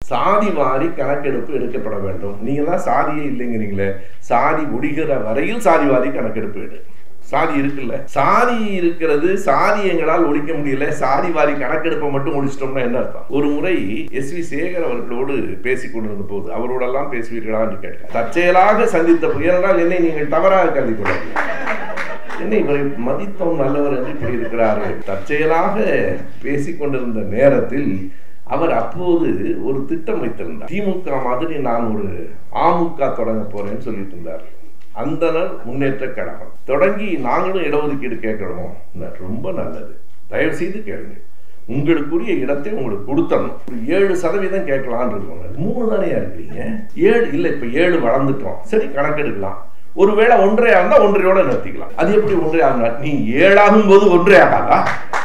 சாதி வாரி கணக்கெடுப்பு எடுக்கப்பட வேண்டும் நீங்க தான் சாதியே இல்லைங்கிறீங்களே சாதி முடிகிற வரையில் சாதி வாரி கணக்கெடுப்பு எடு சாதி இருக்குல்ல சாதி இருக்கிறது சாதி எங்களால் ஒழிக்க முடியல சாதி வாரி கணக்கெடுப்பை மட்டும் முடிச்சிட்டோம்னா என்ன அர்த்தம் ஒரு முறை எஸ் வி சேகர் அவர்களோடு பேசிக் கொண்டிருந்த போது அவரோடெல்லாம் பேசுவீர்களா என்று கேட்டார் தற்செயலாக சந்தித்த போது ஏனென்றால் என்னை நீங்கள் தவறாக கருதி கொள்ளாதீர்கள் என்ன இவரை மதித்தோம் நல்லவர் என்று இப்படி இருக்கிறார்கள் தற்செயலாக பேசிக் கொண்டிருந்த நேரத்தில் அவர் அப்போது ஒரு திட்டம் வைத்திருந்தார் திமுக மாதிரி நான் ஒரு அமுக தொடங்க போறேன்னு சொல்லிட்டு இருந்தார் அந்தனர் முன்னேற்ற கழகம் தொடங்கி நாங்களும் இடஒதுக்கீடு கேட்கணும் ரொம்ப நல்லது தயவு செய்து கேளுங்க உங்களுக்குரிய இடத்தை உங்களுக்கு கொடுத்தணும் ஒரு ஏழு சதவீதம் கேட்கலான் இருக்கோம் மூணு தானே இருக்கிறீங்க ஏழு இல்லை இப்ப ஏழு வளர்ந்துட்டோம் சரி கணக்கெடுக்கலாம் ஒருவேளை ஒன்றே இருந்தா ஒன்றையோட நிறுத்திக்கலாம் அது எப்படி ஒன்றே ஆகுனா நீ ஏழாகும் போது ஒன்றே ஆகாதா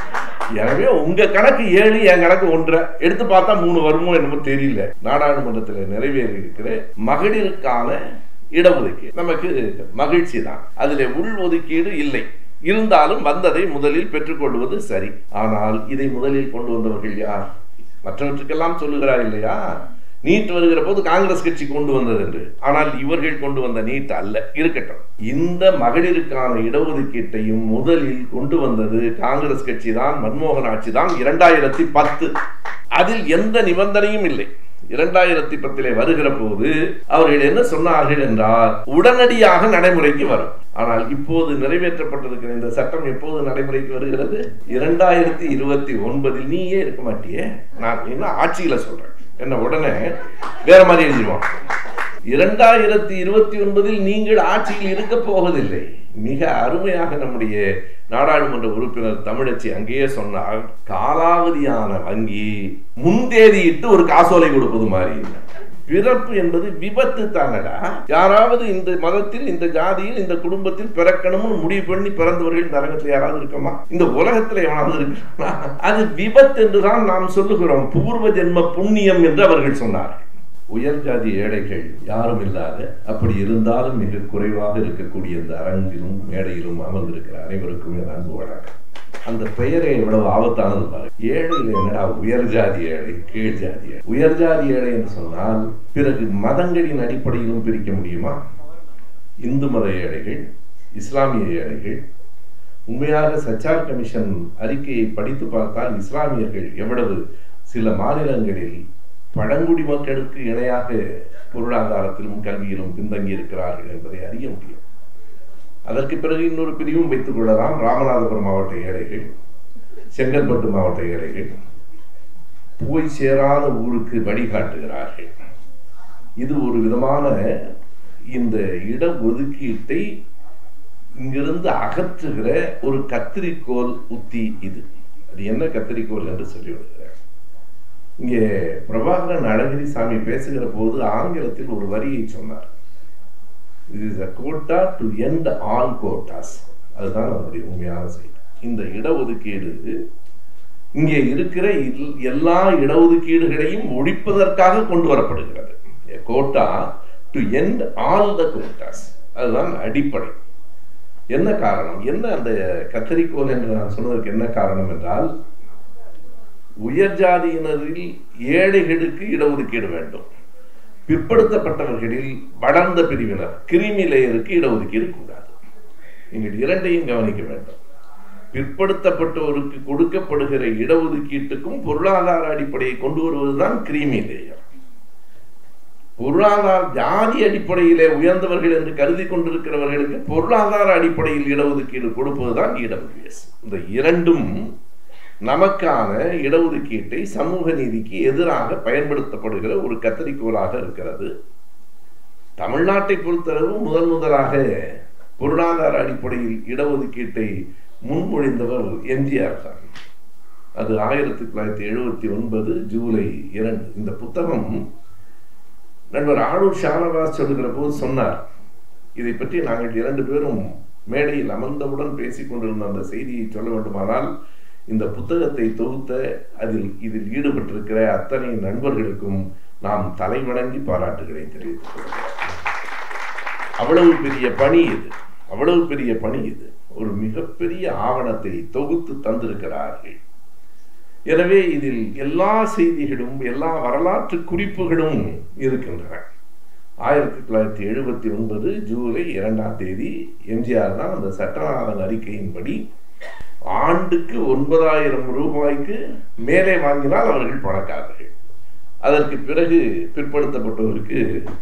எனவே உங்க கணக்கு ஏழு என் கணக்கு ஒன்றரை எடுத்து பார்த்தா மூணு வருமோ என்னமோ தெரியல நாடாளுமன்றத்தில் நிறைவேறி இருக்கிற மகளிருக்கான இடஒதுக்கீடு நமக்கு மகிழ்ச்சி தான் அதுல உள் ஒதுக்கீடு இல்லை இருந்தாலும் வந்ததை முதலில் பெற்றுக்கொள்வது சரி ஆனால் இதை முதலில் கொண்டு வந்தவர்கள் யார் மற்றவற்றுக்கெல்லாம் சொல்லுகிறார் இல்லையா நீட் வருகிற போது காங்கிரஸ் கட்சி கொண்டு வந்தது என்று ஆனால் இவர்கள் கொண்டு வந்த நீட் அல்ல இருக்கட்டும் இந்த மகளிருக்கான இடஒதுக்கீட்டையும் முதலில் கொண்டு வந்தது காங்கிரஸ் கட்சி தான் மன்மோகன் ஆட்சி தான் இரண்டாயிரத்தி பத்து அதில் எந்த நிபந்தனையும் இல்லை இரண்டாயிரத்தி பத்திலே வருகிற போது அவர்கள் என்ன சொன்னார்கள் என்றால் உடனடியாக நடைமுறைக்கு வரும் ஆனால் இப்போது நிறைவேற்றப்பட்டிருக்கிற இந்த சட்டம் எப்போது நடைமுறைக்கு வருகிறது இரண்டாயிரத்தி இருபத்தி ஒன்பதில் நீயே இருக்க மாட்டியே நான் என்ன ஆட்சியில சொல்றேன் என்ன உடனே வேற மாதிரி எழுதிடுவான் இரண்டாயிரத்தி இருபத்தி ஒன்பதில் நீங்கள் ஆட்சியில் இருக்க போவதில்லை மிக அருமையாக நம்முடைய நாடாளுமன்ற உறுப்பினர் தமிழச்சி அங்கேயே சொன்னார் காலாவதியான வங்கி முன்தேதியிட்டு ஒரு காசோலை கொடுப்பது மாதிரி இல்லை பிறப்பு என்பது விபத்து தானடா யாராவது இந்த மதத்தில் இந்த ஜாதியில் இந்த குடும்பத்தில் பிறக்கணும்னு முடிவு பண்ணி பிறந்தவர்கள் நரகத்தில் யாராவது இருக்கமா இந்த உலகத்தில் எவனாவது இருக்கிறானா அது விபத்து என்றுதான் நாம் சொல்லுகிறோம் பூர்வ ஜென்ம புண்ணியம் என்று அவர்கள் சொன்னார்கள் உயர் ஜாதி ஏழைகள் யாரும் இல்லாத அப்படி இருந்தாலும் மிக குறைவாக இருக்கக்கூடிய இந்த அரங்கிலும் மேடையிலும் அமர்ந்திருக்கிற அனைவருக்கும் என் அன்பு வணக்கம் அந்த பெயரே எவ்வளவு ஆபத்தானது பாரு ஏழையில் என்னடா உயர் ஜாதி ஏழை கீழ் ஜாதி ஏழை உயர் ஜாதி ஏழை என்று சொன்னால் பிறகு மதங்களின் அடிப்படையிலும் பிரிக்க முடியுமா இந்து மத ஏழைகள் இஸ்லாமிய ஏழைகள் உண்மையாக சச்சார் கமிஷன் அறிக்கையை படித்து பார்த்தால் இஸ்லாமியர்கள் எவ்வளவு சில மாநிலங்களில் பழங்குடி மக்களுக்கு இணையாக பொருளாதாரத்திலும் கல்வியிலும் பின்தங்கி இருக்கிறார்கள் என்பதை அறிய முடியும் அதற்கு பிறகு இன்னொரு பிரிவும் வைத்துக் கொள்ளலாம் ராமநாதபுரம் மாவட்ட ஏழைகள் செங்கல்பட்டு மாவட்ட ஏழைகள் போய் சேராத ஊருக்கு வழிகாட்டுகிறார்கள் இது ஒரு விதமான இந்த இட ஒதுக்கீட்டை இங்கிருந்து அகற்றுகிற ஒரு கத்திரிக்கோல் உத்தி இது அது என்ன கத்திரிக்கோல் என்று சொல்லிவிடுகிறார் இங்கே பிரபாகரன் அழகிரி சாமி பேசுகிற போது ஆங்கிலத்தில் ஒரு வரியை சொன்னார் இது is a quota to end all quotas அதுதான் அதனுடைய உண்மையான செய்தி இந்த இடஒதுக்கீடு இங்கே இருக்கிற எல்லா இடஒதுக்கீடுகளையும் ஒழிப்பதற்காக கொண்டு வரப்படுகிறது quota to end all the quotas அதுதான் அடிப்படை என்ன காரணம் என்ன அந்த கத்தரிக்கோல் என்று நான் சொன்னதற்கு என்ன காரணம் என்றால் உயர் ஜாதியினரில் ஏழைகளுக்கு இடஒதுக்கீடு வேண்டும் பிற்படுத்தப்பட்டவர்களில் வளர்ந்த பிரிவினர் கிரிமி லேயருக்கு இடஒதுக்கீடு கூடாது நீங்கள் இரண்டையும் கவனிக்க வேண்டும் பிற்படுத்தப்பட்டோருக்கு கொடுக்கப்படுகிற இடஒதுக்கீட்டுக்கும் பொருளாதார அடிப்படையை கொண்டு வருவதுதான் கிரிமி லேயர் பொருளாதார ஜாதி அடிப்படையிலே உயர்ந்தவர்கள் என்று கருதி கொண்டிருக்கிறவர்களுக்கு பொருளாதார அடிப்படையில் இடஒதுக்கீடு கொடுப்பதுதான் இடபிள்யூஎஸ் இந்த இரண்டும் நமக்கான இடஒதுக்கீட்டை சமூக நீதிக்கு எதிராக பயன்படுத்தப்படுகிற ஒரு கத்தரிக்கோலாக இருக்கிறது தமிழ்நாட்டை பொறுத்தளவு முதன் முதலாக பொருளாதார அடிப்படையில் இடஒதுக்கீட்டை முன்மொழிந்தவர் எம்ஜிஆர் தான் அது ஆயிரத்தி தொள்ளாயிரத்தி எழுபத்தி ஒன்பது ஜூலை இரண்டு இந்த புத்தகம் நண்பர் ஆளூர் ஷானவாஸ் சொல்லுகிற போது சொன்னார் இதை பற்றி நாங்கள் இரண்டு பேரும் மேடையில் அமர்ந்தவுடன் பேசிக் கொண்டிருந்த அந்த செய்தியை சொல்ல வேண்டுமானால் இந்த புத்தகத்தை தொகுத்த அதில் இதில் ஈடுபட்டிருக்கிற அத்தனை நண்பர்களுக்கும் நாம் தலைவணங்கி பாராட்டுகளை தெரிவித்துக் கொள்கிறோம் அவ்வளவு பெரிய பணி இது அவ்வளவு பெரிய பணி இது ஒரு மிகப்பெரிய ஆவணத்தை தொகுத்து தந்திருக்கிறார்கள் எனவே இதில் எல்லா செய்திகளும் எல்லா வரலாற்று குறிப்புகளும் இருக்கின்றன ஆயிரத்தி தொள்ளாயிரத்தி எழுபத்தி ஒன்பது ஜூலை இரண்டாம் தேதி எம்ஜிஆர் தான் அந்த சட்டநாதன் அறிக்கையின்படி ஆண்டுக்கு ஒன்பதாயிரம் ரூபாய்க்கு மேலே வாங்கினால் அவர்கள் பணக்காரர்கள் அதற்கு பிறகு பிற்படுத்தப்பட்டவருக்கு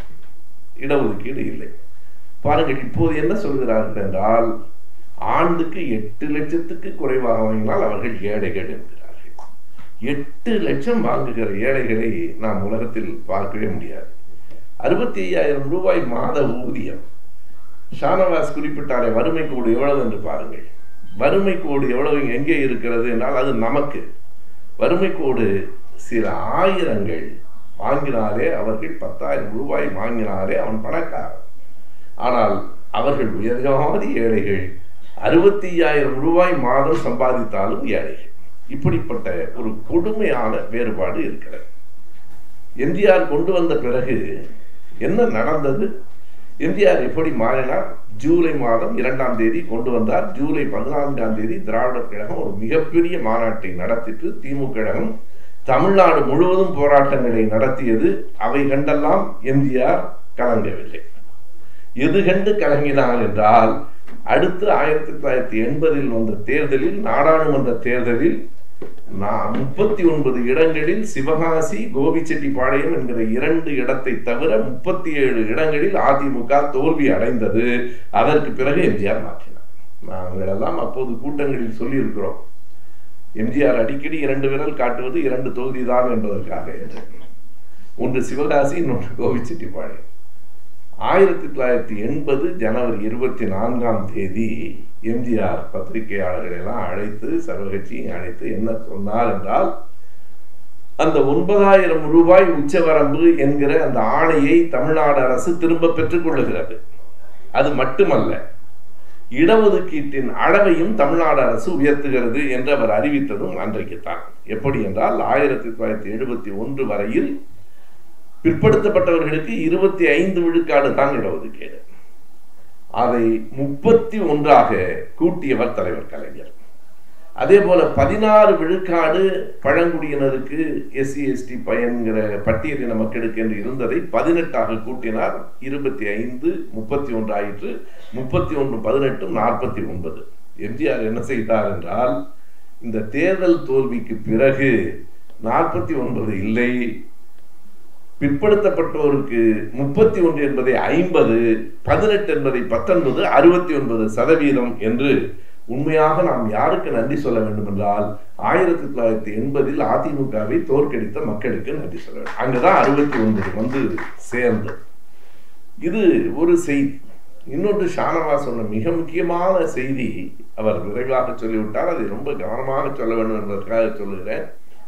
இடஒதுக்கீடு இல்லை பாருங்கள் இப்போது என்ன சொல்கிறார்கள் என்றால் ஆண்டுக்கு எட்டு லட்சத்துக்கு குறைவாக வாங்கினால் அவர்கள் ஏழைகள் என்கிறார்கள் எட்டு லட்சம் வாங்குகிற ஏழைகளை நாம் உலகத்தில் பார்க்கவே முடியாது அறுபத்தி ஐயாயிரம் ரூபாய் மாத ஊதியம் ஷானவாஸ் குறிப்பிட்டாரே வறுமை கோடு எவ்வளவு என்று பாருங்கள் வறுமை கோடு எவ்வளவு எங்கே இருக்கிறது என்றால் அது நமக்கு வறுமை கோடு சில ஆயிரங்கள் வாங்கினாலே அவர்கள் பத்தாயிரம் ரூபாய் வாங்கினாலே அவன் பணக்காரன் ஆனால் அவர்கள் உயர்ஜாதி ஏழைகள் அறுபத்தி ஐயாயிரம் ரூபாய் மாதம் சம்பாதித்தாலும் ஏழைகள் இப்படிப்பட்ட ஒரு கொடுமையான வேறுபாடு இருக்கிறது எம்ஜிஆர் கொண்டு வந்த பிறகு என்ன நடந்தது எம்ஜிஆர் எப்படி மாறினார் ஜூலை மாதம் இரண்டாம் தேதி கொண்டு வந்தார் ஜூலை பதினான்காம் தேதி திராவிடர் கழகம் ஒரு மிகப்பெரிய மாநாட்டை நடத்திட்டு திமுக கழகம் தமிழ்நாடு முழுவதும் போராட்டங்களை நடத்தியது அவை கண்டெல்லாம் எம்ஜிஆர் கலங்கவில்லை எது கண்டு கலங்கினார் என்றால் அடுத்து ஆயிரத்தி தொள்ளாயிரத்தி எண்பதில் வந்த தேர்தலில் நாடாளுமன்ற தேர்தலில் முப்பத்தி ஒன்பது இடங்களில் சிவகாசி கோபிச்செட்டிப்பாளையம் என்கிற இரண்டு இடத்தை தவிர முப்பத்தி ஏழு இடங்களில் அதிமுக தோல்வி அடைந்தது அதற்கு பிறகு எம்ஜிஆர் மாற்றினார் நாங்கள் எல்லாம் அப்போது கூட்டங்களில் சொல்லியிருக்கிறோம் எம்ஜிஆர் அடிக்கடி இரண்டு விரல் காட்டுவது இரண்டு தொகுதி தான் என்பதற்காக என்று ஒன்று சிவகாசி இன்னொன்று கோபிச்செட்டிப்பாளையம் ஆயிரத்தி தொள்ளாயிரத்தி எண்பது ஜனவரி இருபத்தி நான்காம் தேதி எம்ஜிஆர் பத்திரிகையாளர்களை எல்லாம் அழைத்து சர்வகட்சியை அழைத்து என்ன சொன்னார் என்றால் அந்த ஒன்பதாயிரம் ரூபாய் உச்சவரம்பு என்கிற அந்த ஆணையை தமிழ்நாடு அரசு திரும்ப பெற்றுக் கொள்ளுகிறது அது மட்டுமல்ல இடஒதுக்கீட்டின் அளவையும் தமிழ்நாடு அரசு உயர்த்துகிறது என்று அவர் அறிவித்ததும் அன்றைக்குத்தான் எப்படி என்றால் ஆயிரத்தி தொள்ளாயிரத்தி எழுபத்தி ஒன்று வரையில் பிற்படுத்தப்பட்டவர்களுக்கு இருபத்தி ஐந்து விழுக்காடு தான் இடஒதுக்கீடு அதை முப்பத்தி ஒன்றாக கூட்டியவர் தலைவர் கலைஞர் அதே போல பதினாறு விழுக்காடு பழங்குடியினருக்கு எஸ்சி எஸ்டி பயன்கிற பட்டியலின மக்களுக்கு என்று இருந்ததை பதினெட்டாக கூட்டினார் இருபத்தி ஐந்து முப்பத்தி ஒன்று ஆயிற்று முப்பத்தி ஒன்று பதினெட்டு நாற்பத்தி ஒன்பது எம்ஜிஆர் என்ன செய்தார் என்றால் இந்த தேர்தல் தோல்விக்கு பிறகு நாற்பத்தி ஒன்பது இல்லை பிற்படுத்தப்பட்டோருக்கு முப்பத்தி ஒன்று என்பதை ஐம்பது பதினெட்டு என்பதை பத்தொன்பது அறுபத்தி ஒன்பது சதவீதம் என்று உண்மையாக நாம் யாருக்கு நன்றி சொல்ல வேண்டும் என்றால் ஆயிரத்தி தொள்ளாயிரத்தி எண்பதில் அதிமுகவை தோற்கடித்த மக்களுக்கு நன்றி சொல்ல வேண்டும் அங்குதான் அறுபத்தி ஒன்பது வந்து சேர்ந்து இது ஒரு செய்தி இன்னொன்று ஷானவா சொன்ன மிக முக்கியமான செய்தி அவர் விரைவாக சொல்லிவிட்டால் அதை ரொம்ப கவனமாக சொல்ல வேண்டும் என்பதற்காக சொல்லுகிறேன்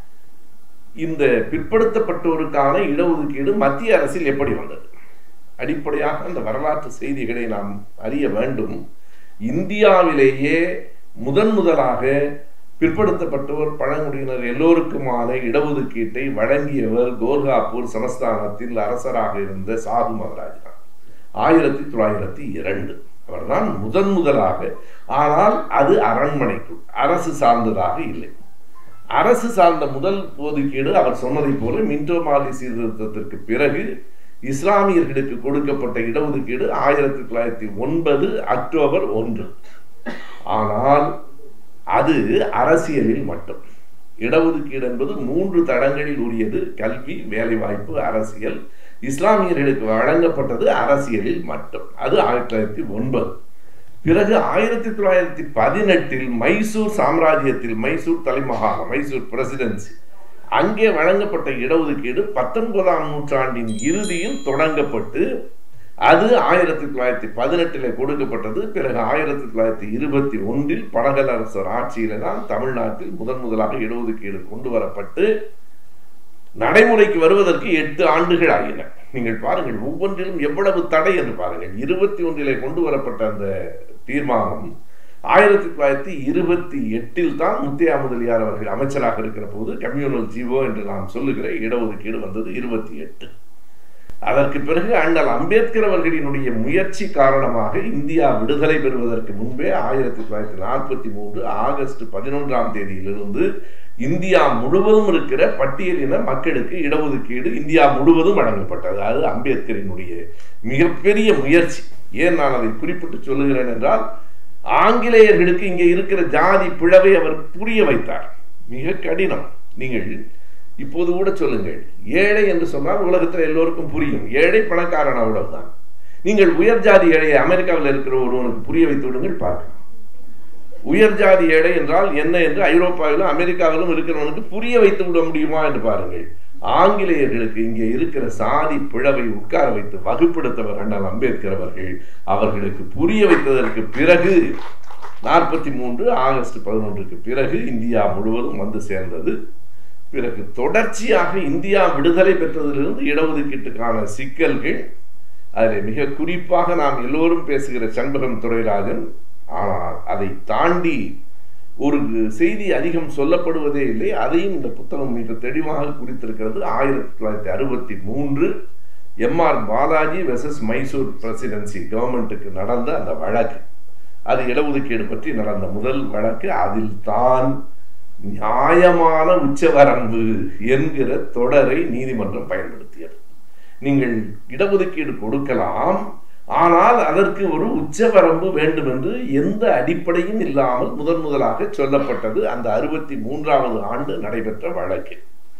இந்த பிற்படுத்தப்பட்டோருக்கான இடஒதுக்கீடு மத்திய அரசில் எப்படி வந்தது அடிப்படையாக அந்த வரலாற்று செய்திகளை நாம் அறிய வேண்டும் இந்தியாவிலேயே முதன் முதலாக பிற்படுத்தப்பட்டோர் பழங்குடியினர் எல்லோருக்குமான இடஒதுக்கீட்டை வழங்கியவர் கோர்காப்பூர் சமஸ்தானத்தில் அரசராக இருந்த சாது மகராஜ் தான் ஆயிரத்தி தொள்ளாயிரத்தி இரண்டு அவர்தான் முதன் முதலாக ஆனால் அது அரண்மனைக்குள் அரசு சார்ந்ததாக இல்லை அரசு சார்ந்த முதல் ஒதுக்கீடு அவர் சொன்னதை போல மின்டோமாலி சீர்திருத்தத்திற்கு பிறகு இஸ்லாமியர்களுக்கு கொடுக்கப்பட்ட இடஒதுக்கீடு ஆயிரத்தி தொள்ளாயிரத்தி ஒன்பது அக்டோபர் ஒன்று ஆனால் அது அரசியலில் மட்டும் இடஒதுக்கீடு என்பது மூன்று தடங்களில் உரியது கல்வி வேலைவாய்ப்பு அரசியல் இஸ்லாமியர்களுக்கு வழங்கப்பட்டது அரசியலில் மட்டும் அது ஆயிரத்தி தொள்ளாயிரத்தி ஒன்பது பிறகு ஆயிரத்தி தொள்ளாயிரத்தி பதினெட்டில் மைசூர் சாம்ராஜ்யத்தில் மைசூர் தலைமகாணம் மைசூர் பிரசிடென்சி அங்கே வழங்கப்பட்ட இடஒதுக்கீடு பத்தொன்பதாம் நூற்றாண்டின் இறுதியில் தொடங்கப்பட்டு அது ஆயிரத்தி தொள்ளாயிரத்தி பதினெட்டில் கொடுக்கப்பட்டது பிறகு ஆயிரத்தி தொள்ளாயிரத்தி இருபத்தி ஒன்றில் பனகலரசர் ஆட்சியில தான் தமிழ்நாட்டில் முதன் முதலாக இடஒதுக்கீடு கொண்டு வரப்பட்டு நடைமுறைக்கு வருவதற்கு எட்டு ஆண்டுகள் ஆகின நீங்கள் பாருங்கள் ஒவ்வொன்றிலும் எவ்வளவு தடை என்று பாருங்கள் இருபத்தி ஒன்றிலே கொண்டு வரப்பட்ட அந்த தீர்மானம் ஆயிரத்தி தொள்ளாயிரத்தி இருபத்தி எட்டில் தான் முத்தையா முதலியார் அவர்கள் அமைச்சராக இருக்கிற போது கம்யூனல் ஜீவோ என்று நாம் சொல்லுகிற இடஒதுக்கீடு வந்தது இருபத்தி எட்டு அதற்கு பிறகு அண்ணல் அம்பேத்கர் அவர்களினுடைய முயற்சி காரணமாக இந்தியா விடுதலை பெறுவதற்கு முன்பே ஆயிரத்தி தொள்ளாயிரத்தி நாற்பத்தி மூன்று ஆகஸ்ட் பதினொன்றாம் தேதியிலிருந்து இந்தியா முழுவதும் இருக்கிற பட்டியலின மக்களுக்கு இடஒதுக்கீடு இந்தியா முழுவதும் வழங்கப்பட்டது அது அம்பேத்கரினுடைய மிகப்பெரிய முயற்சி ஏன் நான் அதை குறிப்பிட்டு சொல்லுகிறேன் என்றால் ஆங்கிலேயர்களுக்கு இங்கே இருக்கிற ஜாதி பிளவை அவர் புரிய வைத்தார் மிக கடினம் நீங்கள் இப்போது கூட சொல்லுங்கள் ஏழை என்று சொன்னால் உலகத்தில் எல்லோருக்கும் புரியும் ஏழை பணக்காரன் அவ்வளவுதான் நீங்கள் உயர் ஜாதி ஏழையை அமெரிக்காவில் இருக்கிற ஒருவனுக்கு புரிய வைத்து விடுங்கள் பார்க்கலாம் உயர் ஜாதி ஏழை என்றால் என்ன என்று ஐரோப்பாவிலும் அமெரிக்காவிலும் இருக்கிறவனுக்கு புரிய வைத்து விட முடியுமா என்று பாருங்கள் ஆங்கிலேயர்களுக்கு இங்கே இருக்கிற சாதி பிளவை உட்கார வைத்து வகுப்படுத்தவர் அண்ணல் அம்பேத்கர் அவர்கள் அவர்களுக்கு புரிய வைத்ததற்கு பிறகு நாற்பத்தி மூன்று ஆகஸ்ட் பதினொன்றுக்கு பிறகு இந்தியா முழுவதும் வந்து சேர்ந்தது பிறகு தொடர்ச்சியாக இந்தியா விடுதலை பெற்றதிலிருந்து இடஒதுக்கீட்டுக்கான சிக்கல்கள் அதில் மிக குறிப்பாக நாம் எல்லோரும் பேசுகிற சண்பகம் துரைராஜன் ஆனால் அதை தாண்டி ஒரு செய்தி அதிகம் சொல்லப்படுவதே இல்லை அதையும் இந்த புத்தகம் மிக தெளிவாக குறித்திருக்கிறது ஆயிரத்தி தொள்ளாயிரத்தி அறுபத்தி மூன்று M R Balaji versus Mysore presidency கவர்மெண்ட்டுக்கு நடந்த அந்த வழக்கு அது இடஒதுக்கீடு பற்றி நடந்த முதல் வழக்கு அதில் தான் நியாயமான உச்சவரம்பு என்கிற தொடரை நீதிமன்றம் பயன்படுத்தியது நீங்கள் இடஒதுக்கீடு கொடுக்கலாம் ஆனால் அதற்கு ஒரு உச்சவரம்பு வேண்டும் என்று எந்த அடிப்படையும் இல்லாமல் முதன் முதலாக சொல்லப்பட்டது அந்த அறுபத்தி மூன்றாவது ஆண்டு நடைபெற்ற வழக்கு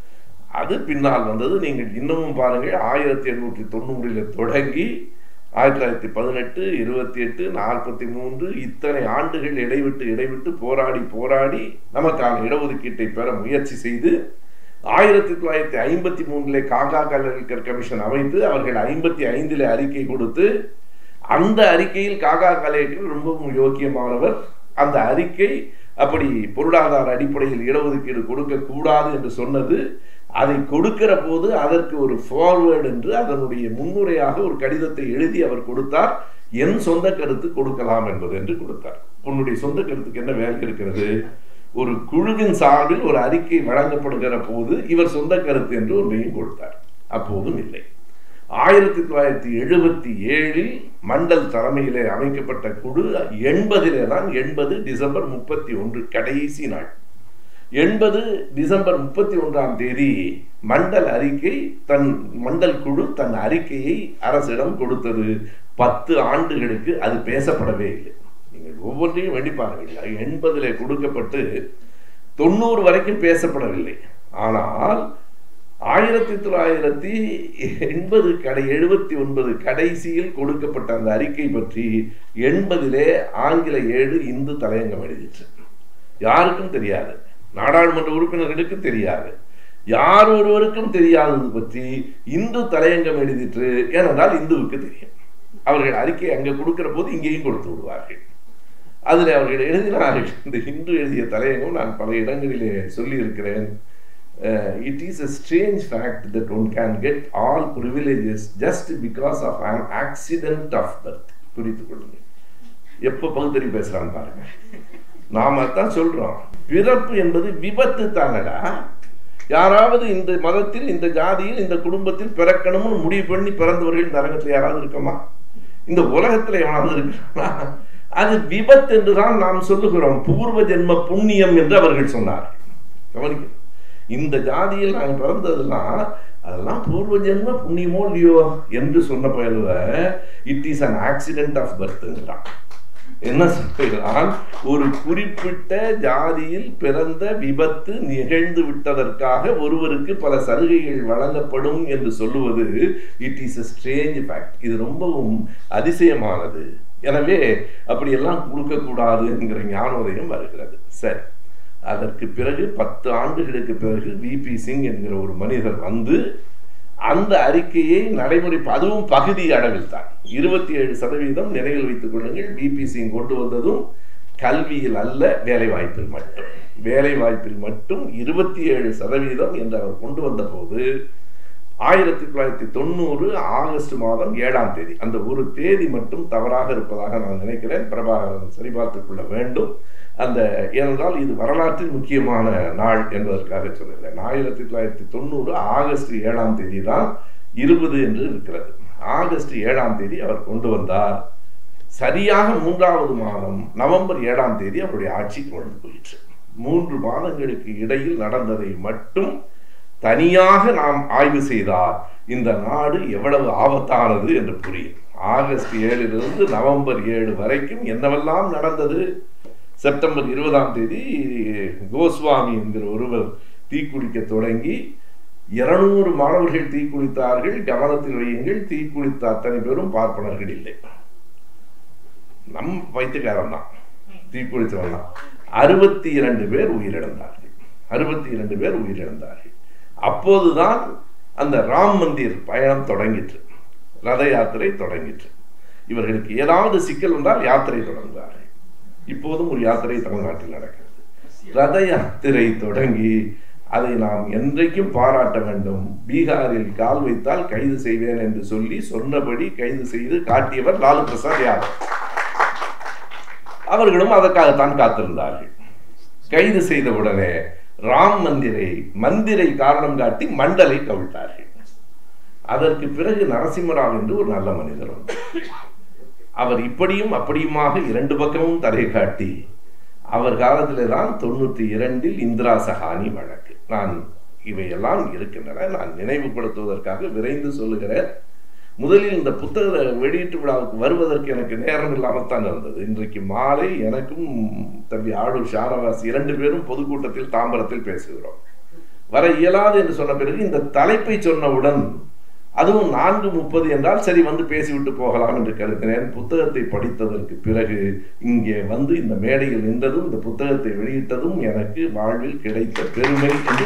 அது பின்னால் வந்தது நீங்கள் இன்னமும் பாருங்கள் ஆயிரத்தி எண்ணூற்றி தொண்ணூறில் தொடங்கி ஆயிரத்தி தொள்ளாயிரத்தி பதினெட்டு இருபத்தி எட்டு நாற்பத்தி மூன்று இத்தனை ஆண்டுகள் இடைவிட்டு இடைவிட்டு போராடி போராடி நமக்கான இடஒதுக்கீட்டை பெற முயற்சி செய்து ஆயிரத்தி தொள்ளாயிரத்தி ஐம்பத்தி மூன்றிலே காகா கலரிக்கர் கமிஷன் அமைத்து அவர்கள் ஐம்பத்தி ஐந்திலே அறிக்கை கொடுத்து அந்த அறிக்கையில் காகா கலேக்கர் ரொம்பவும் யோக்கியமானவர் அந்த அறிக்கை அப்படி பொருளாதார அடிப்படையில் இடஒதுக்கீடு கொடுக்க கூடாது என்று சொன்னது அதை கொடுக்கிற போது அதற்கு ஒரு ஃபார்வேர்டு என்று அதனுடைய முன்னுரையாக ஒரு கடிதத்தை எழுதி அவர் கொடுத்தார் என் சொந்த கருத்து கொடுக்கலாம் என்பது என்று கொடுத்தார் உன்னுடைய சொந்த கருத்துக்கு என்ன வேலை இருக்கிறது ஒரு குழுவின் சார்பில் ஒரு அறிக்கை வழங்கப்படுகிற போது இவர் சொந்த கருத்து என்று ஒன்றையும் கொடுத்தார் அப்போதும் இல்லை ஆயிரத்தி தொள்ளாயிரத்தி எழுபத்தி ஏழில் மண்டல் தலைமையிலே அமைக்கப்பட்ட குழு எண்பதிலே தான் எண்பது டிசம்பர் முப்பத்தி ஒன்று கடைசி நாள் எண்பது டிசம்பர் முப்பத்தி ஒன்றாம் தேதி மண்டல் அறிக்கை தன் மண்டல் குழு தன் அறிக்கையை அரசிடம் கொடுத்தது பத்து ஆண்டுகளுக்கு அது பேசப்படவே இல்லை நீங்கள் ஒவ்வொன்றையும் வேண்டி பாருங்கள் எண்பதிலே கொடுக்கப்பட்டு தொண்ணூறு வரைக்கும் பேசப்படவில்லை ஆனால் ஆயிரத்தி தொள்ளாயிரத்தி எண்பது கடை எழுபத்தி ஒன்பது கடைசியில் கொடுக்கப்பட்ட அந்த அறிக்கை பற்றி எண்பதிலே ஆங்கில ஏழு இந்து தலையங்கம் எழுதிற்று யாருக்கும் தெரியாது நாடாளுமன்ற உறுப்பினர்களுக்கு தெரியாது யார் ஒருவருக்கும் தெரியாதது பற்றி இந்து தலையங்கம் எழுதிற்று ஏனென்றால் இந்துவுக்கு தெரியும் அவர்கள் அறிக்கை அங்கே கொடுக்கிற போது இங்கேயும் கொடுத்து விடுவார்கள் அதில் அவர்கள் எழுதினார்கள் இந்த இந்து எழுதிய தலையங்கம் நான் பல இடங்களிலே சொல்லியிருக்கிறேன் it is a strange fact that one can get all privileges just because of an accident of birth புரிந்து கொள்ளுங்க எப்போ பகுத்தறி பேசுகிறான்னு பாருங்க நாம தான் சொல்றோம் பிறப்பு என்பது விபத்து தானடா யாராவது இந்த மதத்தில் இந்த ஜாதியில் இந்த குடும்பத்தில் பிறக்கணும்னு முடிவு பண்ணி பிறந்தவர்கள் இந்த அரங்கத்தில் யாராவது இருக்கமா இந்த உலகத்துல எவனாவது இருக்கிறானா அது விபத்து என்றுதான் நாம் சொல்லுகிறோம் பூர்வ ஜென்ம புண்ணியம் என்று அவர்கள் சொன்னார்கள் கவனிக்க இந்த ஜாதியில் நாங்கள் பிறந்ததெல்லாம் அதெல்லாம் பூர்வ ஜென்ம புண்ணியமோ இல்லையோ என்று சொன்ன பயிலுவ it is an accident of பர்த்ங்கிறான் என்ன சொல்கிறான் ஒரு குறிப்பிட்ட ஜாதியில் பிறந்த விபத்து நிகழ்ந்து விட்டதற்காக ஒருவருக்கு பல சலுகைகள் வழங்கப்படும் என்று சொல்லுவது it is a strange fact இது ரொம்பவும் அதிசயமானது எனவே அப்படியெல்லாம் கொடுக்கக்கூடாது என்கிற ஞானோதயம் வருகிறது சரி அதற்கு பிறகு பத்து ஆண்டுகளுக்கு பிறகு விபி சிங் என்கிற ஒரு மனிதர் வந்து அந்த அறிக்கையை நடைமுறை அதுவும் பகுதி அளவில் தான் இருபத்தி ஏழு சதவீதம் நினைவில் வைத்துக் கொள்ளுங்கள் பிபி சிங் கொண்டு வந்ததும் கல்வியில் அல்ல வேலை வாய்ப்பில் மட்டும் வேலை வாய்ப்பில் மட்டும் இருபத்தி ஏழு சதவீதம் என்று அவர் கொண்டு வந்த போது ஆயிரத்தி தொள்ளாயிரத்தி தொண்ணூறு ஆகஸ்ட் மாதம் ஏழாம் தேதி அந்த ஒரு தேதி மட்டும் தவறாக இருப்பதாக நான் நினைக்கிறேன் பிரபாகரன் சரிபார்த்துக் கொள்ள வேண்டும் அந்த ஏனென்றால் இது வரலாற்றில் முக்கியமான நாள் என்பதற்காக சொல்லுகிறேன் ஆயிரத்தி தொள்ளாயிரத்தி தொண்ணூறு ஆகஸ்ட் ஏழாம் தேதி தான் இருபது என்று இருக்கிறது ஆகஸ்ட் ஏழாம் தேதி அவர் கொண்டு வந்தார் சரியாக மூன்றாவது மாதம் நவம்பர் ஏழாம் தேதி அவருடைய ஆட்சி கொண்டு போயிற்று மூன்று மாதங்களுக்கு இடையில் நடந்ததை மட்டும் தனியாக நாம் ஆய்வு செய்தால் இந்த நாடு எவ்வளவு ஆபத்தானது என்று புரியும் ஆகஸ்ட் ஏழிலிருந்து நவம்பர் ஏழு வரைக்கும் என்னவெல்லாம் நடந்தது செப்டம்பர் இருபதாம் தேதி கோஸ்வாமி என்கிற ஒருவர் தீக்குளிக்க தொடங்கி இருநூறு மாணவர்கள் தீக்குளித்தார்கள் கவனத்தில் வையுங்கள் தீக்குளித்த அத்தனை பேரும் பார்ப்பனர்கள் இல்லை நம் வைத்துக்காரன் தான் தீக்குளித்தவன் தான் அறுபத்தி இரண்டு பேர் உயிரிழந்தார்கள் அறுபத்தி இரண்டு பேர் உயிரிழந்தார்கள் அப்போதுதான் அந்த ராம் மந்திர் பயணம் தொடங்கிற்று ரத யாத்திரை தொடங்கிற்று இவர்களுக்கு ஏதாவது சிக்கல் வந்தால் யாத்திரை தொடங்குவார்கள் இப்போதும் ஒரு யாத்திரை தமிழ்நாட்டில் நடக்கிறது ரத யாத்திரை தொடங்கி அதை நாம் என்றைக்கும் பாராட்ட வேண்டும் பீகாரில் கால் வைத்தால் கைது செய்வேன் என்று சொல்லி சொன்னபடி கைது செய்து காட்டியவர் லாலு பிரசாத் யாதவ் அவர்களும் அதற்காகத்தான் காத்திருந்தார்கள் கைது செய்த உடனே ராம் மந்திரை மந்திரை காரணம் காட்டி மண்டலை கவிழ்த்தார்கள் அதற்கு பிறகு நரசிம்மராவ் என்று ஒரு நல்ல மனிதர் வந்தார் அவர் இப்படியும் அப்படியுமாக இரண்டு பக்கமும் தலை காட்டி அவர் காலத்திலே தான் தொண்ணூற்றி இரண்டில் இந்திரா சஹானி வழக்கு நான் இவையெல்லாம் இருக்கின்றன நான் நினைவுபடுத்துவதற்காக விரைந்து சொல்லுகிறேன் முதலில் இந்த புத்தக வெளியீட்டு விழாவுக்கு வருவதற்கு எனக்கு நேரம் இல்லாமல் தான் இருந்தது இன்றைக்கு மாலை எனக்கும் தம்பி ஆளூர் ஷானவாஸ் இரண்டு பேரும் பொதுக்கூட்டத்தில் தாம்பரத்தில் பேசுகிறோம் வர இயலாது என்று சொன்ன பிறகு இந்த தலைப்பை சொன்னவுடன் அதுவும் நான்கு முப்பது என்றால் சரி வந்து பேசிவிட்டு போகலாம் என்று கருதினேன் புத்தகத்தை படித்ததற்கு பிறகு இங்கே வந்து இந்த மேடையில் நின்றதும் இந்த புத்தகத்தை வெளியிட்டதும் எனக்கு வாழ்வில் கிடைத்த பெருமை என்று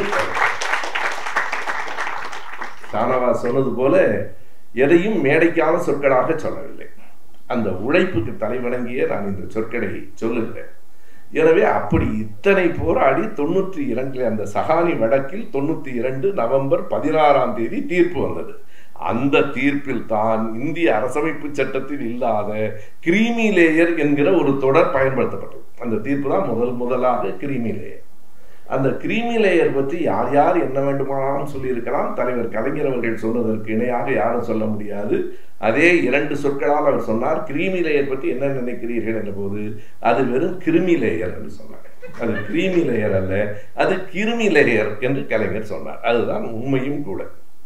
ஷானவாஸ் சொன்னது போல எதையும் மேடைக்கான சொற்களாக சொல்லவில்லை அந்த உழைப்புக்கு தலைவணங்கியே நான் இந்த சொற்களை சொல்லுகிறேன் எனவே அப்படி இத்தனை போராடி தொண்ணூற்றி இரண்டில் அந்த சகானி வழக்கில் தொண்ணூற்றி இரண்டு நவம்பர் பதினாறாம் தேதி தீர்ப்பு வந்தது அந்த தீர்ப்பில் தான் இந்திய அரசமைப்பு சட்டத்தில் இல்லாத கிரீமி லேயர் என்கிற ஒரு தொடர் பயன்படுத்தப்பட்டது அந்த தீர்ப்பு தான் முதல் முதலாக கிரீமி லேயர் அந்த கிரீமி லேயர் பற்றி யார் யார் என்ன வேண்டுமானாலும் சொல்லியிருக்கலாம் தலைவர் கலைஞர் அவர்கள் சொன்னதற்கு இணையாக யாரும் சொல்ல முடியாது அதே இரண்டு சொற்களால் அவர் சொன்னார் கிரீமி லேயர் பற்றி என்ன நினைக்கிறீர்கள் என்ற போது அது வெறும் கிருமி லேயர் என்று சொன்னார் அது கிரீமி லேயர் அல்ல அது கிருமி லேயர் என்று கலைஞர் சொன்னார் அதுதான் உண்மையும் கூட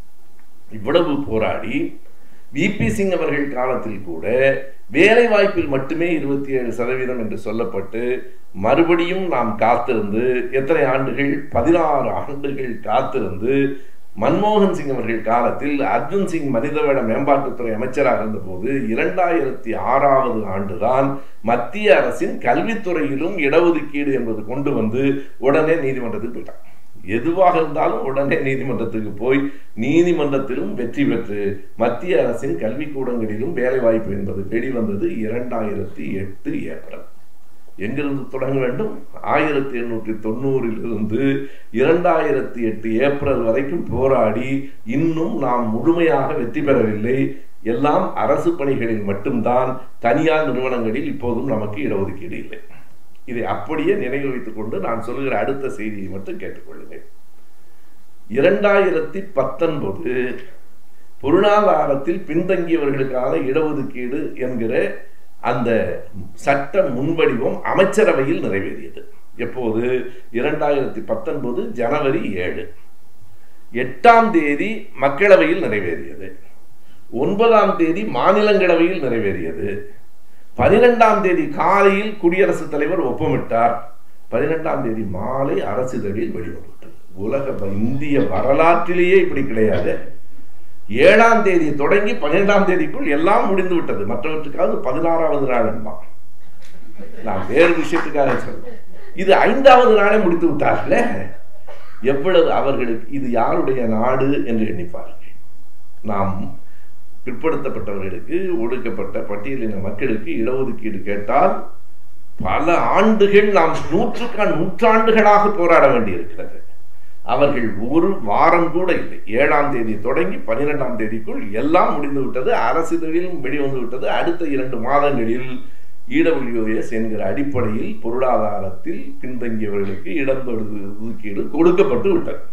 இவ்வளவு போராடி விபி சிங் அவர்கள் காலத்தில் கூட வேலை வாய்ப்பில் மட்டுமே இருபத்தி ஏழு சதவீதம் என்று சொல்லப்பட்டு மறுபடியும் நாம் காத்திருந்து எத்தனை ஆண்டுகள் பதினாறு ஆண்டுகள் காத்திருந்து மன்மோகன் சிங் அவர்கள் காலத்தில் அர்ஜுன் சிங் மனிதவள மேம்பாட்டுத்துறை அமைச்சராக இருந்தபோது இரண்டாயிரத்தி ஆறாவது ஆண்டுதான் மத்திய அரசின் கல்வித்துறையிலும் இடஒதுக்கீடு என்பது கொண்டு வந்து உடனே நீதிமன்றத்துக்கு போயிட்டான் எதுவாக இருந்தாலும் உடனே நீதிமன்றத்துக்கு போய் நீதிமன்றத்திலும் வெற்றி பெற்று மத்திய அரசின் கல்விக்கூடங்களிலும் வேலை வாய்ப்பு என்பது வெளிவந்தது இரண்டாயிரத்தி எட்டு ஏப்ரல் எங்கிருந்து தொடங்க வேண்டும் ஆயிரத்தி எண்ணூற்றி தொண்ணூறில் இருந்து இரண்டாயிரத்தி எட்டு ஏப்ரல் வரைக்கும் போராடி இன்னும் நாம் முழுமையாக வெற்றி பெறவில்லை எல்லாம் அரசு பணிகளில் மட்டும்தான் தனியார் நிறுவனங்களில் இப்போதும் நமக்கு இடஒதுக்கீடு இல்லை இதை அப்படியே நினைவில் வைத்துக் கொண்டு நான் சொல்லுகிற அடுத்த செய்தியை மட்டும் கேட்டுக்கொள்ளுங்கள் இரண்டாயிரத்தி பத்தொன்பது பொருளாதாரத்தில் பின்தங்கியவர்களுக்கான இடஒதுக்கீடு என்கிற அந்த சட்ட முன்வடிவம் அமைச்சரவையில் நிறைவேறியது எப்போது இரண்டாயிரத்தி பத்தொன்பது ஜனவரி ஏழு எட்டாம் தேதி மக்களவையில் நிறைவேறியது ஒன்பதாம் தேதி மாநிலங்களவையில் நிறைவேறியது பனிரெண்டாம் தேதி காலையில் குடியரசுத் தலைவர் ஒப்பமிட்டார் பனிரெண்டாம் தேதி மாலை அரசிதழில் வெளிவந்துவிட்டது உலக இந்திய வரலாற்றிலேயே இப்படி கிடையாது ஏழாம் தேதி தொடங்கி பன்னிரெண்டாம் தேதிக்குள் எல்லாம் முடிந்து விட்டது மற்றவற்றுக்காவது பதினாறாவது நாள் என்பான் நான் வேறு விஷயத்துக்காக சொல்றேன் இது ஐந்தாவது நாளே முடித்து விட்டார்களே எவ்வளவு அவர்களுக்கு இது யாருடைய நாடு என்று எண்ணிப்பார்கள் நாம் பிற்படுத்தப்பட்டவர்களுக்கு ஒடுக்கப்பட்ட பட்டியலின மக்களுக்கு இடஒதுக்கீடு கேட்டால் பல ஆண்டுகள் நாம் நூற்றுக்கான் நூற்றாண்டுகளாக போராட வேண்டியிருக்கிறது அவர்கள் ஒரு வாரம் கூட இல்லை ஏழாம் தேதி தொடங்கி பன்னிரெண்டாம் தேதிக்குள் எல்லாம் முடிந்து விட்டது அரசிதழிலும் வெளிவந்து விட்டது அடுத்த இரண்டு மாதங்களில் இடபிள்யூஎஸ் என்கிற அடிப்படையில் பொருளாதாரத்தில் பின்தங்கியவர்களுக்கு இடஒதுக்கீடு கொடுக்கப்பட்டு விட்டது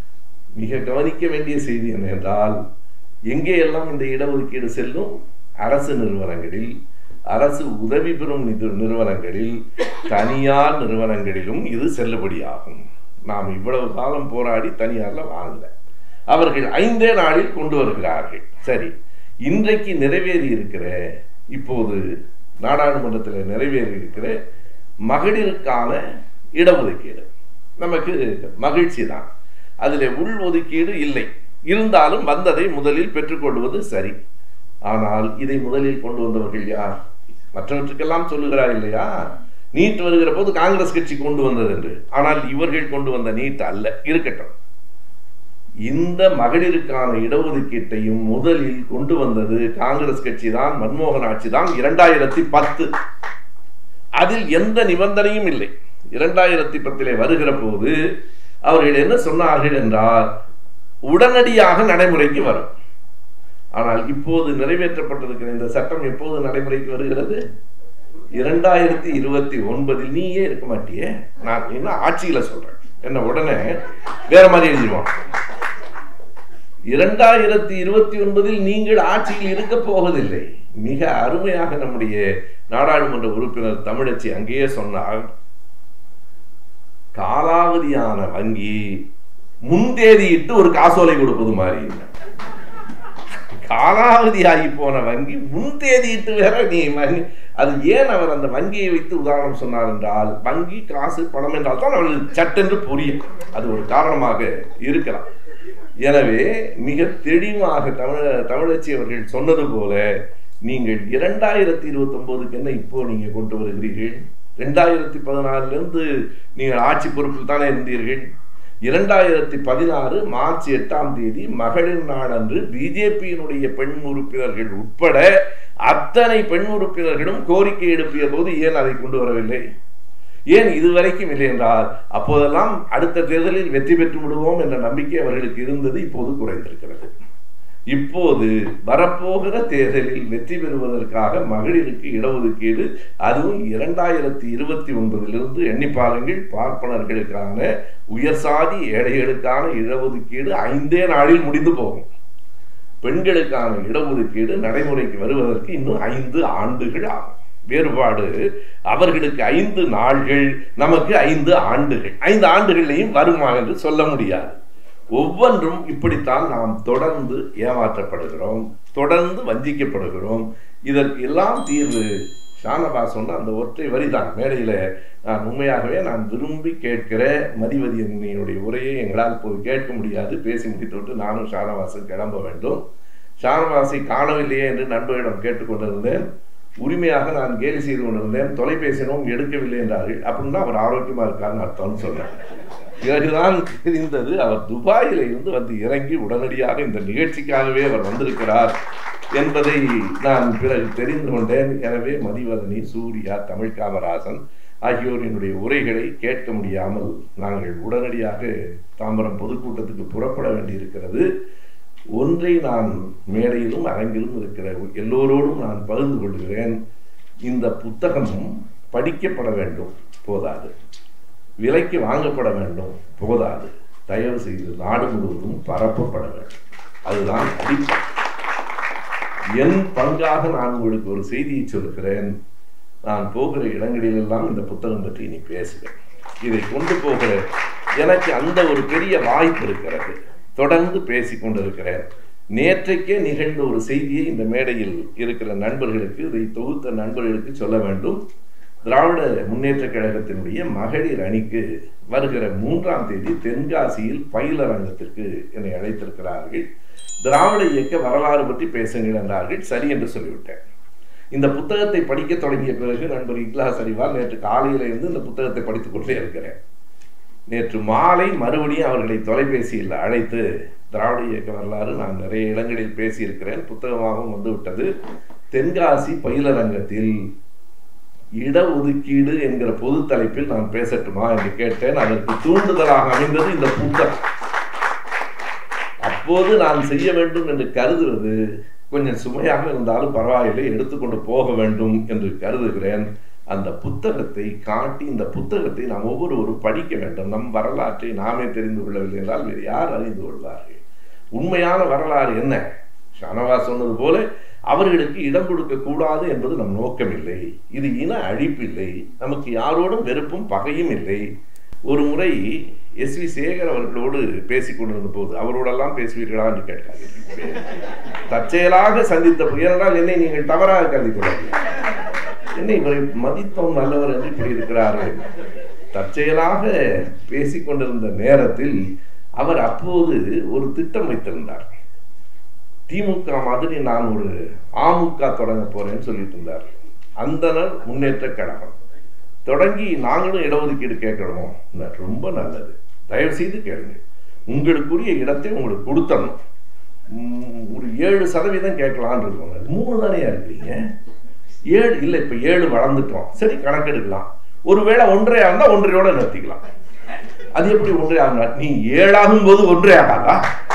மிக கவனிக்க வேண்டிய செய்தி என்ன என்றால் எங்கே எல்லாம் இந்த இடஒதுக்கீடு செல்லும் அரசு நிறுவனங்களில் அரசு உதவி பெறும் நிது- நிறுவனங்களில் தனியார் நிறுவனங்களிலும் இது செல்லுபடியாகும் நாம் இவ்வளவு காலம் போராடி தனியார்ல வாங்கல அவர்கள் ஐந்தே நாளில் கொண்டு வருகிறார்கள் சரி இன்றைக்கு நிறைவேறி இருக்கிற இப்போது நாடாளுமன்றத்தில் நிறைவேறி இருக்கிற மகளிருக்கான இடஒதுக்கீடு நமக்கு மகிழ்ச்சி தான் அதில் உள் ஒதுக்கீடு இல்லை இருந்தாலும் வந்ததை முதலில் பெற்றுக்கொள்வது சரி ஆனால் இதை முதலில் கொண்டு வந்தவர்கள் யார் மற்றவற்றுக்கெல்லாம் சொல்லுகிறார் இல்லையா நீட் வருகிற போது காங்கிரஸ் கட்சி கொண்டு வந்தது என்று ஆனால் இவர்கள் கொண்டு வந்த நீட் அல்ல இருக்கட்டும் இந்த மகளிருக்கான இடஒதுக்கீட்டையும் முதலில் கொண்டு வந்தது காங்கிரஸ் கட்சி தான் மன்மோகன் ஆட்சி தான் இரண்டாயிரத்தி பத்து அதில் எந்த நிபந்தனையும் இல்லை இரண்டாயிரத்தி பத்திலே வருகிற போது அவர்கள் என்ன சொன்னார்கள் என்றால் உடனடியாக நடைமுறைக்கு வரும் ஆனால் இப்போது நிறைவேற்றப்பட்டிருக்கிற இந்த சட்டம் எப்போது நடைமுறைக்கு வருகிறது இரண்டாயிரத்தி இருபத்தி ஒன்பதில் நீயே இருக்க மாட்டியே நான் என்ன ஆட்சியில சொல்றேன் என்ன உடனே வேற மாதிரி எழுதிடுவோம் இரண்டாயிரத்தி இருபத்தி ஒன்பதில் நீங்கள் ஆட்சியில் இருக்க போவதில்லை மிக அருமையாக நம்முடைய நாடாளுமன்ற உறுப்பினர் தமிழச்சி அங்கேயே சொன்னார் காலாவதியான வங்கி முன்தேதியிட்டு ஒரு காசோலை கொடுப்பது மாதிரி இல்லை காலாவதி ஆகி போன வங்கி முன்தேதியிட்டு வேற நீ வங்கி அது ஏன் அவர் அந்த வங்கியை வைத்து உதாரணம் சொன்னார் என்றால் வங்கி காசு பணம் என்றால் தான் அவர்களுக்கு சட்டென்று புரியும் அது ஒரு காரணமாக இருக்கலாம் எனவே மிக தெளிவாக தமிழ தமிழச்சி அவர்கள் சொன்னது போல நீங்கள் இரண்டாயிரத்தி இருபத்தி ஒன்பதுக்கு என்ன இப்போ நீங்க கொண்டு வருகிறீர்கள் ரெண்டாயிரத்தி பதினாறுல இருந்து நீங்கள் ஆட்சி பொறுப்பில் தானே இருந்தீர்கள் இரண்டாயிரத்தி பதினாறு மார்ச் எட்டாம் தேதி மகளிர் நாளன்று பிஜேபியினுடைய பெண் உறுப்பினர்கள் உட்பட அத்தனை பெண் உறுப்பினர்களும் கோரிக்கை எழுப்பிய போது ஏன் அதை கொண்டு வரவில்லை ஏன் இதுவரைக்கும் இல்லை என்றால் அப்போதெல்லாம் அடுத்த தேர்தலில் வெற்றி பெற்று விடுவோம் என்ற நம்பிக்கை அவர்களுக்கு இருந்தது இப்போது குறைந்திருக்கிறது இப்போது வரப்போகிற தேர்தலில் வெற்றி பெறுவதற்காக மகளிருக்கு இடஒதுக்கீடு அதுவும் இரண்டாயிரத்தி இருபத்தி ஒன்பதிலிருந்து எண்ணி பாருங்கள் பார்ப்பனர்களுக்கான உயர் சாதி ஏழைகளுக்கான இடஒதுக்கீடு ஐந்தே நாளில் முடிந்து போகும் பெண்களுக்கான இடஒதுக்கீடு நடைமுறைக்கு வருவதற்கு இன்னும் ஐந்து ஆண்டுகள் ஆகும் வேறுபாடு அவர்களுக்கு ஐந்து நாள்கள் நமக்கு ஐந்து ஆண்டுகள் ஐந்து ஆண்டுகளையும் வருமா என்று சொல்ல முடியாது ஒவ்வொன்றும் இப்படித்தான் நாம் தொடர்ந்து ஏமாற்றப்படுகிறோம் தொடர்ந்து வஞ்சிக்கப்படுகிறோம் இதற்கு எல்லாம் தீர்வு ஷானபா சொன்ன அந்த ஒற்றை வரிதான் மேடையில் நான் உண்மையாகவே நான் விரும்பி கேட்கிற மதிவதி அண்ணியினுடைய உரையை எங்களால் போய் கேட்க முடியாது பேசி முடித்துவிட்டு நானும் ஷானவாசன் கிளம்ப வேண்டும் ஷானவாசை காணவில்லையே என்று நண்பர்களிடம் கேட்டுக்கொண்டிருந்தேன் உரிமையாக நான் கேலி செய்து கொண்டிருந்தேன் தொலைபேசினும் எடுக்கவில்லை என்றார்கள் அப்படின்னா அவர் ஆரோக்கியமா இருக்காருன்னு அர்த்தம்னு சொன்னேன் பிறகுதான் தெரிந்தது அவர் துபாயில இருந்து வந்து இறங்கி உடனடியாக இந்த நிகழ்ச்சிக்காகவே அவர் வந்திருக்கிறார் என்பதை நான் பிறகு தெரிந்து கொண்டேன் எனவே மதிவதனி சூர்யா தமிழ் காமராசன் ஆகியோர் என்னுடைய உரைகளை கேட்க முடியாமல் நாங்கள் உடனடியாக தாம்பரம் பொதுக்கூட்டத்துக்கு புறப்பட வேண்டியிருக்கிறது ஒன்றை நான் மேடையிலும் அரங்கிலும் இருக்கிற எல்லோரோடும் நான் பகிர்ந்து கொள்கிறேன் இந்த புத்தகம் படிக்கப்பட வேண்டும் போதாது விலைக்கு வாங்கப்பட வேண்டும் போதாது தயவு செய்து நாடு முழுவதும் பரப்பப்பட வேண்டும் அதுதான் அடிப்படை என் பங்காக நான் உங்களுக்கு ஒரு செய்தியை சொல்கிறேன் நான் போகிற இடங்களிலெல்லாம் இந்த புத்தகம் பற்றி இனி பேசுகிறேன் இதை கொண்டு போகிற எனக்கு அந்த ஒரு பெரிய வாய்ப்பு இருக்கிறது தொடர்ந்து பேசி கொண்டிருக்கிறேன் நேற்றைக்கே நிகழ்ந்த ஒரு செய்தியை இந்த மேடையில் இருக்கிற நண்பர்களுக்கு இதை தொகுத்த நண்பர்களுக்கு சொல்ல வேண்டும் திராவிட முன்னேற்ற கழகத்தினுடைய மகளிர் அணிக்கு வருகிற மூன்றாம் தேதி தென்காசியில் பயிலரங்கத்திற்கு என்னை அழைத்திருக்கிறார்கள் திராவிட இயக்க வரலாறு பற்றி பேசுங்கள் என்றார்கள் சரி என்று சொல்லிவிட்டேன் இந்த புத்தகத்தை படிக்க தொடங்கிய பிறகு நண்பர் இக்லாஸ் அறிவால் நேற்று காலையில இருந்து இந்த புத்தகத்தை படித்துக் கொண்டே இருக்கிறேன் நேற்று மாலை மறுபடியும் அவர்களை தொலைபேசியில் அழைத்து திராவிட இயக்க வரலாறு நான் நிறைய இடங்களில் பேசியிருக்கிறேன் புத்தகமாகவும் வந்துவிட்டது தென்காசி பயிலரங்கத்தில் இடஒதுக்கீடு என்கிற பொது தலைப்பில் நான் பேசட்டுமா என்று கேட்டேன் அதற்கு தூண்டுதலாக அமைந்தது இந்த புத்தகம் அப்போது நான் செய்ய வேண்டும் என்று கருதுவது கொஞ்சம் சுமையாக இருந்தாலும் பரவாயில்லை எடுத்துக்கொண்டு போக வேண்டும் என்று கருதுகிறேன் அந்த புத்தகத்தை காட்டி இந்த புத்தகத்தை நாம் ஒவ்வொருவரும் படிக்க வேண்டும் நம் வரலாற்றை நாமே தெரிந்து கொள்ளவில்லை என்றால் வேறு யார் அறிந்து கொள்வார்கள் உண்மையான வரலாறு என்ன ஷானவாஸ் சொன்னது போல அவர்களுக்கு இடம் கொடுக்க கூடாது என்பது நம் நோக்கம் இல்லை இது இன அழிப்பு இல்லை நமக்கு யாரோடும் வெறுப்பும் பகையும் இல்லை ஒரு முறை எஸ் வி சேகர் அவர்களோடு பேசிக் கொண்டிருந்த போது அவரோடெல்லாம் பேசுவீர்களா என்று கேட்காதீர்கள் தற்செயலாக சந்தித்த புயலால் என்னை நீங்கள் தவறாக கருதி கொள்ளாதீர்கள் என்ன இவரை மதித்தோம் நல்லவர் என்று இப்படி இருக்கிறார்கள் தற்செயலாக பேசிக் கொண்டிருந்த நேரத்தில் அவர் அப்போது ஒரு திட்டம் வைத்திருந்தார் திமுக மாதிரி நான் ஒரு அமுக தொடங்க போறேன்னு சொல்லிட்டு இருந்தார் அந்தனர் முன்னேற்ற கழகம் தொடங்கி நாங்களும் இடஒதுக்கீடு கேட்கணும் ரொம்ப நல்லது தயவு செய்து கேளுங்க உங்களுக்குரிய இடத்தை உங்களுக்கு கொடுத்தணும் உம், ஒரு ஏழு சதவீதம் கேட்கலான்னு இருக்கோம் மூணு தானே இருக்கிறீங்க ஏழு இல்லை இப்போ ஏழு வளர்ந்துட்டோம் சரி கணக்கெடுக்கலாம் ஒருவேளை ஒன்றையா இருந்தால் ஒன்றையோட நிறுத்திக்கலாம் அது எப்படி ஒன்றே ஆகுனா நீ ஏழாகும் போது ஒன்றே ஆகாதா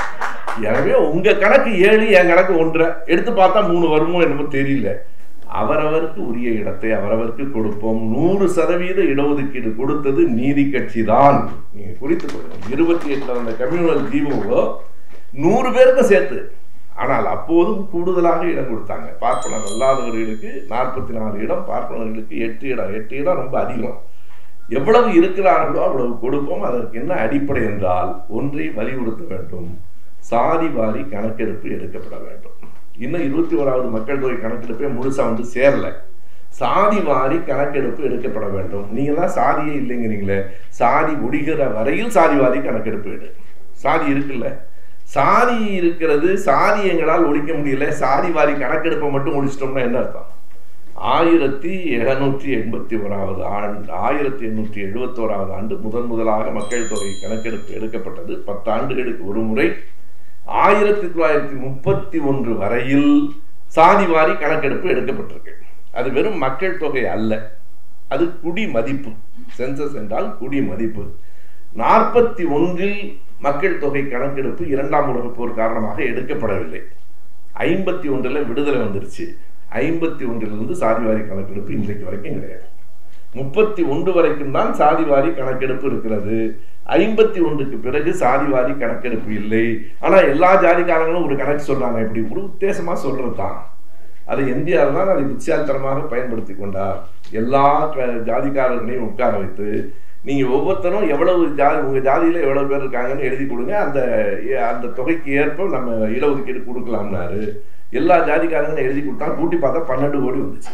எனவே உங்க கணக்கு ஏழு என் கணக்கு ஒன்றரை எடுத்து பார்த்தா மூணு வருமோ என்னமோ தெரியல அவரவருக்கு உரிய இடத்தை அவரவருக்கு கொடுப்போம் நூறு சதவீத இடஒதுக்கீடு கொடுத்தது நீதி கட்சி தான் நீங்க குறித்துக் கொள்ளுங்க இருபத்தி எட்டுல வந்த கம்யூனல் ஜீவோ நூறு பேருக்கு சேர்த்து ஆனால் அப்போதும் கூடுதலாக இடம் கொடுத்தாங்க பார்ப்பனர் அல்லாதவர்களுக்கு நாற்பத்தி நாலு இடம் பார்ப்பனர்களுக்கு எட்டு இடம் எட்டு இடம் ரொம்ப அதிகம் எவ்வளவு இருக்கிறார்களோ அவ்வளவு கொடுப்போம் அதற்கு என்ன அடிப்படை என்றால் ஒன்றை வலியுறுத்த வேண்டும் சாதி வாரி கணக்கெடுப்பு எடுக்கப்பட வேண்டும் இன்னும் இருபத்தி ஓராவது மக்கள் தொகை கணக்கெடுப்பே முழுசா வந்து சேரல சாதி வாரி கணக்கெடுப்பு எடுக்கப்பட வேண்டும் நீங்க தான் சாதியே இல்லைங்கிறீங்களே சாதி முடிகிற வரையில் சாதி வாரி கணக்கெடுப்பு எடு சாதி இருக்குல்ல சாதி இருக்கிறது சாதி எங்களால் ஒழிக்க முடியல சாதி வாரி கணக்கெடுப்பை மட்டும் முடிச்சிட்டோம்னா என்ன அர்த்தம் ஆயிரத்தி எழுநூற்றி எண்பத்தி ஓராவது ஆண்டு ஆயிரத்தி எண்ணூற்றி எழுபத்தோராவது ஆண்டு முதன் முதலாக மக்கள் தொகை கணக்கெடுப்பு எடுக்கப்பட்டது பத்தாண்டுகளுக்கு ஒரு முறை ஆயிரத்தி தொள்ளாயிரத்தி முப்பத்தி ஒன்று வரையில் சாதிவாரி கணக்கெடுப்பு எடுக்கப்பட்டிருக்கு அது வெறும் மக்கள் தொகை அல்ல அது குடி மதிப்பு சென்சஸ் என்றால் குடி மதிப்பு நாற்பத்தி ஒன்றில் மக்கள் தொகை கணக்கெடுப்பு இரண்டாம் உலகப் போர் காரணமாக எடுக்கப்படவில்லை ஐம்பத்தி ஒன்றில் விடுதலை வந்துருச்சு ஐம்பத்தி ஒன்றிலிருந்து சாதிவாரி கணக்கெடுப்பு இன்றைக்கு வரைக்கும் கிடையாது முப்பத்தி ஒன்று வரைக்கும் தான் சாதிவாரி கணக்கெடுப்பு இருக்கிறது ஐம்பத்தி ஒன்றுக்கு பிறகு சாதிவாரி கணக்கெடுப்பு இல்லை ஆனா எல்லா ஜாதிக்காரங்களும் ஒரு கணக்கு சொல்றாங்க இப்படி ஒரு உத்தேசமா சொல்றது தான் அதை எந்தியார் தான் அதை புத்தியாலித்தனமாக பயன்படுத்தி கொண்டார் எல்லா க- ஜாதிக்காரர்களையும் உட்கார வைத்து நீங்க ஒவ்வொருத்தரும் எவ்வளவு ஜாதி உங்க ஜாதியில எவ்வளவு பேர் இருக்காங்கன்னு எழுதி கொடுங்க அந்த அந்த தொகைக்கு ஏற்ப நம்ம இடஒதுக்கீடு கொடுக்கலாம்னாரு எல்லா ஜாதிக்காரங்களும் எழுதி கொடுத்தா கூட்டி பார்த்தா பன்னெண்டு கோடி வந்துச்சு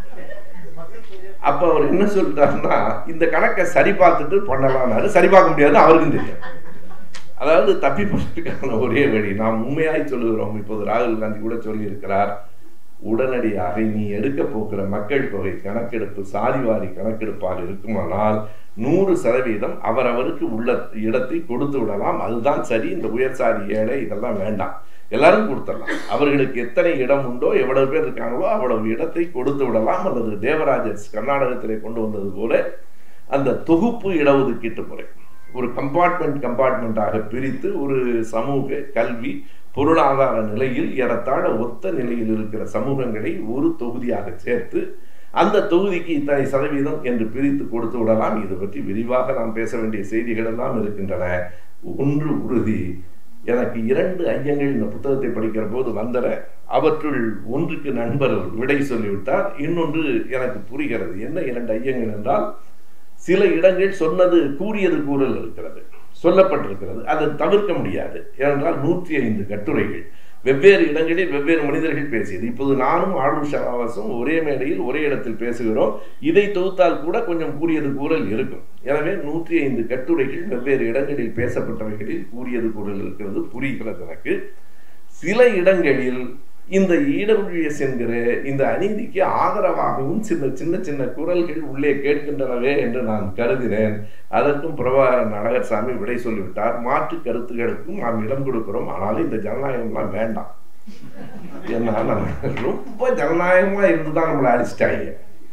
அப்ப அவர் என்ன சொல்லிட்டாருன்னா இந்த கணக்கை சரி பார்த்துட்டு பண்ணலாம்னாரு சரி பார்க்க முடியாது அவருக்கும் தெரியும் அதாவது தப்பி போறதுக்கான ஒரே வழி நாம் உண்மையாய் சொல்லுகிறோம் இப்போது ராகுல் காந்தி கூட சொல்லி இருக்கிறார் உடனடியாக நீ எடுக்க போகிற மக்கள் தொகை கணக்கெடுப்பு சாதிவாரி கணக்கெடுப்பாக இருக்குமானால் நூறு சதவீதம் அவரவருக்கு உள்ள இடத்தை கொடுத்து விடலாம் அதுதான் சரி இந்த உயர் சாதி ஏழை இதெல்லாம் வேண்டாம் எல்லாரும் கொடுத்துடலாம் அவர்களுக்கு எத்தனை இடம் உண்டோ எவ்வளவு பேர் இருக்காங்களோ அவ்வளவு இடத்தை கொடுத்து விடலாம் அல்லது தேவராஜர் கர்நாடகத்திலே கொண்டு வந்தது போல அந்த தொகுப்பு இடஒதுக்கீட்டு முறை ஒரு கம்பார்ட்மெண்ட் கம்பார்ட்மெண்ட்டாக பிரித்து ஒரு சமூக கல்வி பொருளாதார நிலையில் ஏறத்தாழ ஒத்த நிலையில் இருக்கிற சமூகங்களை ஒரு தொகுதியாக சேர்த்து அந்த தொகுதிக்கு இத்தனை சதவீதம் என்று பிரித்து கொடுத்து விடலாம் இது பற்றி விரிவாக நாம் பேச வேண்டிய செய்திகள் எல்லாம் இருக்கின்றன ஒன்று உறுதி எனக்கு இரண்டு ஐயங்கள் இந்த புத்தகத்தை படிக்கிற போது வந்தன அவற்றுள் ஒன்றுக்கு நண்பர் விடை சொல்லிவிட்டார் இன்னொன்று எனக்கு புரிகிறது என்ன இரண்டு ஐயங்கள் என்றால் சில இடங்கள் சொன்னது கூறியது கூறல் இருக்கிறது சொல்லப்பட்டிருக்கிறது அதை தவிர்க்க முடியாது ஏனென்றால் நூற்றி ஐந்து கட்டுரைகள் வெவ்வேறு இடங்களில் வெவ்வேறு மனிதர்கள் பேசியது இப்போது நானும் ஆளும் ஷாவாசும் ஒரே மேடையில் ஒரே இடத்தில் பேசுகிறோம் இதை தொகுத்தால் கூட கொஞ்சம் கூறியது கூறல் இருக்கும் எனவே நூற்றி ஐந்து கட்டுரைகள் வெவ்வேறு இடங்களில் பேசப்பட்டவைகளில் கூறியது கூறல் இருக்கிறது புரிகிறது எனக்கு சில இடங்களில் இந்த இடபிள்யூஎஸ் என்கிற இந்த அநீதிக்கு ஆதரவாகவும் சின்ன சின்ன சின்ன குரல்கள் உள்ளே கேட்கின்றனவே என்று நான் கருதினேன் அதற்கும் பிரபாகரன் அழகர்சாமி விடை சொல்லிவிட்டார் மாற்று கருத்துகளுக்கும் நாம் இடம் கொடுக்கிறோம் ஆனாலும் இந்த ஜனநாயகம்லாம் வேண்டாம் ஏன்னா நம்ம ரொம்ப ஜனநாயகமா இருந்துதான் நம்மளை அடிச்சிட்டாங்க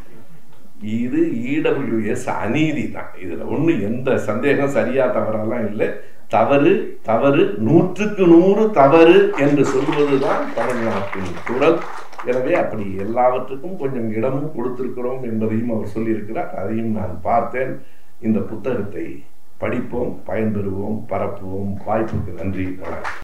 இது இடபிள்யூஎஸ் அநீதி தான் இதுல ஒண்ணு எந்த சந்தேகம் சரியா தவறெல்லாம் இல்லை தவறு தவறு நூற்றுக்கு நூறு தவறு என்று சொல்வதுதான் தமிழ்நாட்டின் குரல் எனவே அப்படி எல்லாவற்றுக்கும் கொஞ்சம் இடமும் கொடுத்திருக்கிறோம் என்பதையும் அவர் சொல்லியிருக்கிறார் அதையும் நான் பார்த்தேன் இந்த புத்தகத்தை படிப்போம் பயன்பெறுவோம் பரப்புவோம் வாய்ப்புக்கு நன்றி வணக்கம்